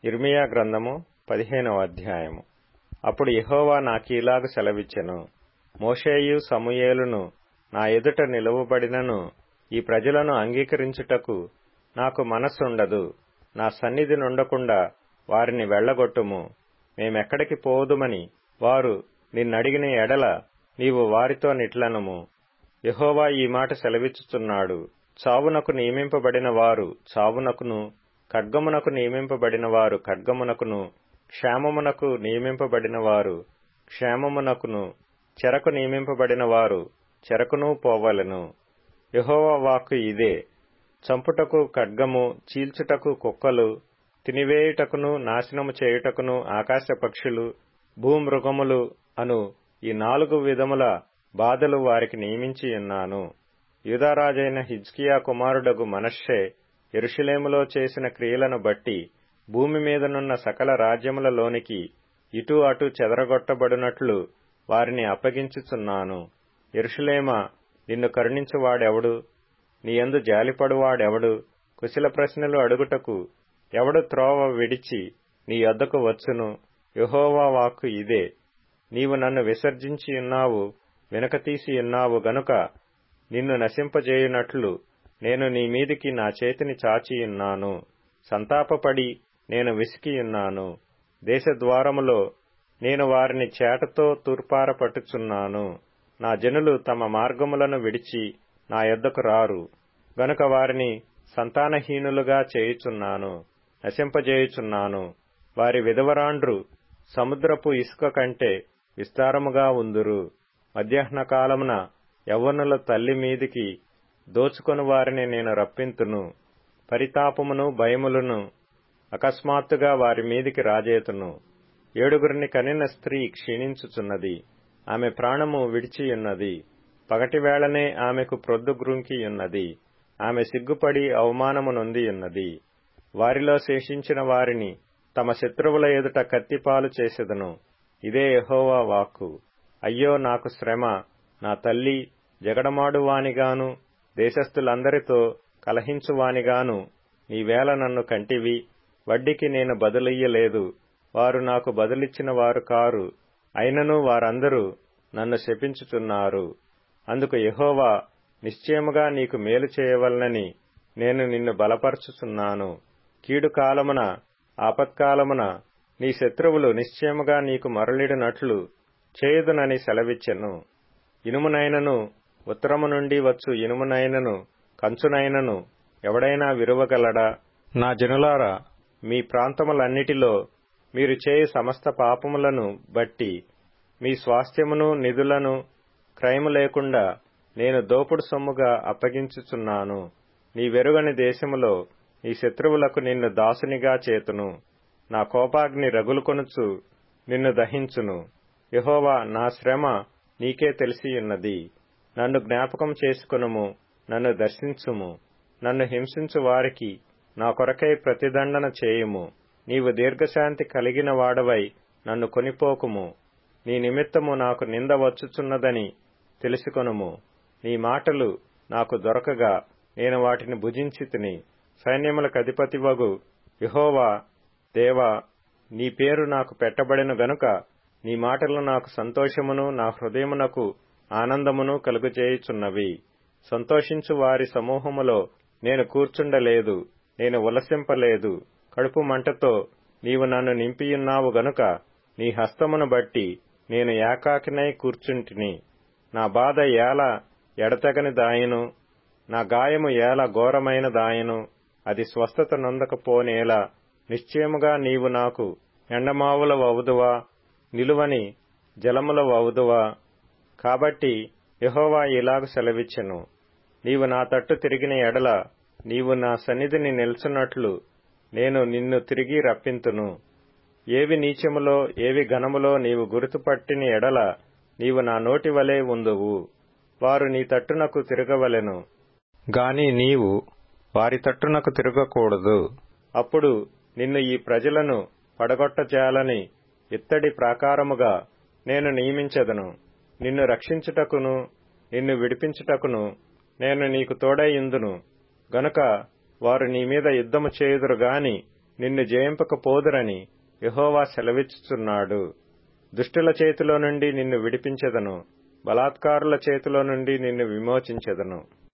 ఇర్మియా గ్రంథము పదిహేనవ అధ్యాయము అప్పుడు యెహోవా నాకీలాగ సెలవిచ్చెను మోషేయు సమూయేలును నా ఎదుట నిలువబడినను ఈ ప్రజలను అంగీకరించుటకు నాకు మనస్సుండదు నా సన్నిధి నుండకుండా వారిని వెళ్లగొట్టుము మేమెక్కడికి పోదుమని వారు నిన్నడిగిన ఎడల నీవు వారితో నిట్లనుము యెహోవా ఈ మాట సెలవిచ్చుచున్నాడు చావునకు నియమింపబడిన వారు చావునకును ఖడ్గమునకు నియమింపబడిన వారు ఖడ్గమునకును క్షేమమునకు నియమింపబడిన వారు క్షేమమునకును చెరకు నియమింపబడిన వారు చెరకును పోవలెను యెహోవా వాక్కు ఇదే చంపుటకు ఖడ్గము చీల్చుటకు కుక్కలు తినివేయుటకును నాశనము చేయుటకును ఆకాశ పక్షులు భూమృగములు అను ఈ నాలుగు విధముల బాధలు వారికి నియమించి ఉన్నాను యూదారాజైన హిజ్కియా కుమారుడగు మనష్షే ఎరుషులేములో చేసిన క్రియలను బట్టి భూమి మీదనున్న సకల రాజ్యములలోనికి ఇటు అటు చెదరగొట్టబడినట్లు వారిని అప్పగించుచున్నాను ఎరుషులేమా నిన్ను కరుణించువాడెవడు నీయందు జాలిపడువాడెవడు కుశల ప్రశ్నలు అడుగుటకు ఎవడు త్రోవ విడిచి నీ యొద్దకు వచ్చును యహోవా వాక్కు ఇదే నీవు నన్ను విసర్జించి ఉన్నావు వెనుకతీసి ఉన్నావు గనుక నిన్ను నశింపజేయునట్లు నేను నీ మీదికి నా చేతిని చాచియున్నాను సంతాపపడి నేను విసికియున్నాను దేశద్వారములో నేను వారిని చేటతో తూర్పార పట్టుచున్నాను నా జనులు తమ మార్గములను విడిచి నా యొద్దకు రారు గనుక వారిని సంతానహీనులుగా చేయుచున్నాను నశింపజేయుచున్నాను వారి విధవరాండ్రు సముద్రపు ఇసుక కంటే విస్తారముగా ఉందురు మధ్యాహ్న కాలమున యవ్వనుల తల్లి మీదికి దోచుకొని వారిని నేను రప్పింతును పరితాపమును భయములను అకస్మాత్తుగా వారి మీదికి రాజేతును ఏడుగురిని కనిన స్త్రీ క్షీణించుచున్నది ఆమె ప్రాణము విడిచియున్నది పగటివేళనే ఆమెకు ప్రొద్దుగ్రుంకియున్నది ఆమె సిగ్గుపడి అవమానము నొందియున్నది వారిలో శేషించిన వారిని తమ శత్రువుల ఎదుట కత్తిపాలు చేసెదను ఇదే యహోవా వాక్కు అయ్యో నాకు శ్రమ నా తల్లి జగడమాడువానిగాను దేశస్థులందరితో కలహించువానిగాను నీవేళ నన్ను కంటివి వడ్డీకి నేను బదులియ్యలేదు వారు నాకు బదులిచ్చిన వారు కారు అయినను వారందరూ నన్ను శపించుచున్నారు అందుకు యహోవా నిశ్చయముగా నీకు మేలు చేయవలనని నేను నిన్ను బలపరచుచున్నాను కీడు కాలమున ఆపత్కాలమున నీ శత్రువులు నిశ్చయముగా నీకు మరలిడినట్లు చేయుదునని సెలవిచ్చెను ఇనుమునైనను ఉత్తరము నుండి వచ్చు ఇనుమునైనను కంచునైనను ఎవడైనా విరువగలడా నా జనులారా మీ ప్రాంతములన్నిటిలో మీరు చేయు సమస్త పాపములను బట్టి మీ స్వాస్థ్యమును నిధులను క్రయము లేకుండా నేను దోపుడు సొమ్ముగా అప్పగించుచున్నాను నీ వెరుగని దేశములో నీ శత్రువులకు నిన్ను దాసునిగా చేతును నా కోపాగ్ని రగులుకొనుచు నిన్ను దహించును యహోవా నా శ్రమ నీకే తెలిసియున్నది నన్ను జ్ఞాపకం చేసుకునుము నన్ను దర్శించుము నన్ను హింసించు వారికి నా కొరకై ప్రతిదండన చేయుము నీవు దీర్ఘశాంతి కలిగిన వాడవై నన్ను కొనిపోకుము నీ నిమిత్తము నాకు నింద వచ్చుచున్నదని తెలుసుకొనుము నీ మాటలు నాకు దొరకగా నేను వాటిని భుజించి తిని సైన్యములకు అధిపతివగు యహోవా దేవా నీ పేరు నాకు పెట్టబడిన గనుక నీ మాటలు నాకు సంతోషమును నా హృదయమునకు ఆనందమును కలుగజేయుచున్నవి సంతోషించు వారి సమూహములో నేను కూర్చుండలేదు నేను ఉలసింపలేదు కడుపు మంటతో నీవు నన్ను నింపియున్నావు గనుక నీ హస్తమును బట్టి నేను ఏకాకినై కూర్చుంటిని నా బాధ ఏల ఎడతెగని దాయను నా గాయము ఏల ఘోరమైన దాయను అది స్వస్థత నొందకపోనేలా నిశ్చయముగా నీవు నాకు ఎండమావుల వవుదువా నిలువని జలముల వవుదువా కాబట్టి యహోవా ఇలాగ సెలవిచ్చెను నీవు నా తట్టు తిరిగిన ఎడల నీవు నా సన్నిధిని నిల్చున్నట్లు నేను నిన్ను తిరిగి రప్పింతును ఏవి నీచములో ఏవి ఘనములో నీవు గుర్తుపట్టిన ఎడల నీవు నా నోటి వలె ఉందువు వారు నీ తట్టునకు తిరగవలెను గాని నీవు వారి తట్టునకు తిరగకూడదు అప్పుడు నిన్ను ఈ ప్రజలను పడగొట్టజాలని ఇత్తడి ప్రాకారముగా నేను నియమించెదను నిన్ను రక్షించుటకును నిన్ను విడిపించుటకును నేను నీకు తోడైయుందును గనుక వారు నీ మీద యుద్ధము చేయుదురు గాని నిన్ను జయింపకపోదురని యహోవా సెలవిచ్చుచున్నాడు దుష్టుల చేతిలో నుండి నిన్ను విడిపించెదను బలాత్కారుల చేతిలో నుండి నిన్ను విమోచించెదను